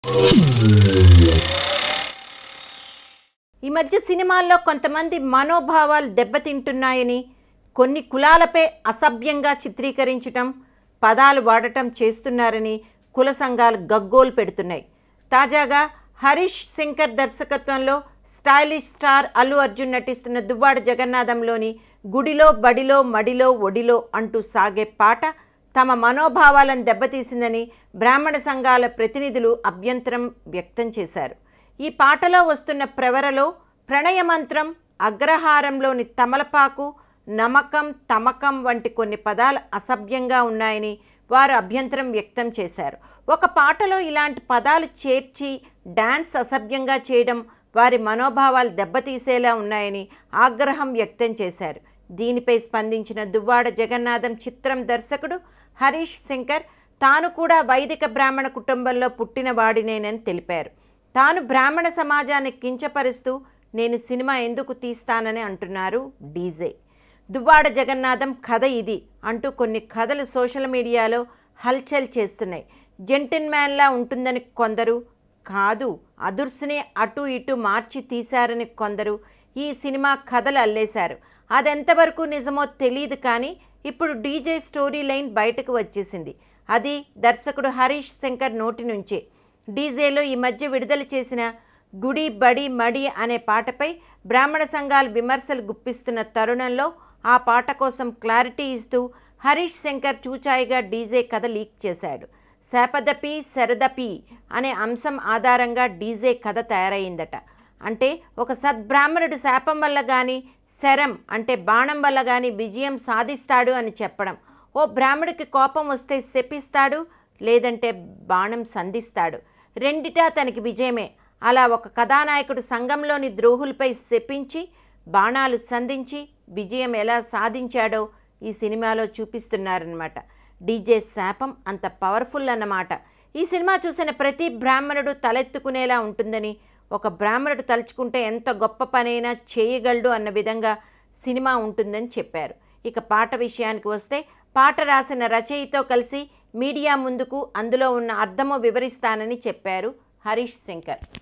ఈ మధ్య సినిమాల్లో కొంతమంది మనోభావాలు దెబ్బతింటున్నాయని కొన్ని కులాలపై అసభ్యంగా చిత్రీకరించటం పదాలు వాడటం చేస్తున్నారని కుల సంఘాలు గగ్గోలు పెడుతున్నాయి తాజాగా హరీష్ శంకర్ దర్శకత్వంలో స్టైలిష్ స్టార్ అల్లు అర్జున్ నటిస్తున్న దువ్వాడ జగన్నాథంలోని గుడిలో బడిలో మడిలో ఒడిలో అంటూ సాగే పాట తమ మనోభావాలను దెబ్బతీసిందని బ్రాహ్మణ సంఘాల ప్రతినిధులు అభ్యంతరం వ్యక్తం చేశారు ఈ పాటలో వస్తున్న ప్రవరలో ప్రణయమంత్రం అగ్రహారంలోని తమలపాకు నమకం తమకం వంటి కొన్ని పదాలు అసభ్యంగా ఉన్నాయని వారు అభ్యంతరం వ్యక్తం చేశారు ఒక పాటలో ఇలాంటి పదాలు చేర్చి డ్యాన్స్ అసభ్యంగా చేయడం వారి మనోభావాలు దెబ్బతీసేలా ఉన్నాయని ఆగ్రహం వ్యక్తం చేశారు దీనిపై స్పందించిన దువ్వాడ జగన్నాథం చిత్రం దర్శకుడు హరీష్ శంకర్ తాను కూడా వైదిక బ్రాహ్మణ కుటుంబంలో పుట్టిన వాడినేనని తెలిపారు తాను బ్రాహ్మణ సమాజాన్ని కించపరుస్తూ నేను సినిమా ఎందుకు తీస్తానని అంటున్నారు డీజే దువ్వాడ జగన్నాథం కథ ఇది అంటూ కొన్ని కథలు సోషల్ మీడియాలో హల్చల్ చేస్తున్నాయి జెంటిన్ మ్యాన్లా ఉంటుందని కొందరు కాదు అదుర్స్ని అటు ఇటు మార్చి తీశారని కొందరు ఈ సినిమా కథలు అల్లేశారు అదెంతవరకు నిజమో తెలియదు కానీ ఇప్పుడు డీజే స్టోరీ లైన్ బయటకు వచ్చేసింది అది దర్శకుడు హరీష్ శంకర్ నోటి నుంచే డీజేలో ఈ మధ్య విడుదల చేసిన గుడి బడి మడి అనే పాటపై బ్రాహ్మణ సంఘాలు విమర్శలు గుప్పిస్తున్న తరుణంలో ఆ పాట కోసం క్లారిటీ ఇస్తూ హరీష్ శంకర్ చూచాయిగా డీజే కథ లీక్ చేశాడు శాపదపి శరదపి అనే అంశం ఆధారంగా డీజే కథ తయారైందట అంటే ఒక సద్బ్రాహ్మణుడు శాపం వల్ల కానీ శరం అంటే బాణం వల్ల కానీ విజయం సాధిస్తాడు అని చెప్పడం ఓ బ్రాహ్మడికి కోపం వస్తే శపిస్తాడు లేదంటే బాణం సంధిస్తాడు రెండిటా తనకి విజయమే అలా ఒక కథానాయకుడు సంఘంలోని ద్రోహులపై శపించి బాణాలు సంధించి విజయం ఎలా సాధించాడో ఈ సినిమాలో చూపిస్తున్నారనమాట డీజే శాపం అంత పవర్ఫుల్ అన్నమాట ఈ సినిమా చూసిన ప్రతి బ్రాహ్మణుడు తలెత్తుకునేలా ఉంటుందని ఒక బ్రాహ్మణుడు తలుచుకుంటే ఎంత గొప్ప పనైనా చేయగలడు అన్న విధంగా సినిమా ఉంటుందని చెప్పారు ఇక పాట విషయానికి వస్తే పాట రాసిన రచయితో కలిసి మీడియా ముందుకు అందులో ఉన్న అర్థము వివరిస్తానని చెప్పారు హరీష్ శంకర్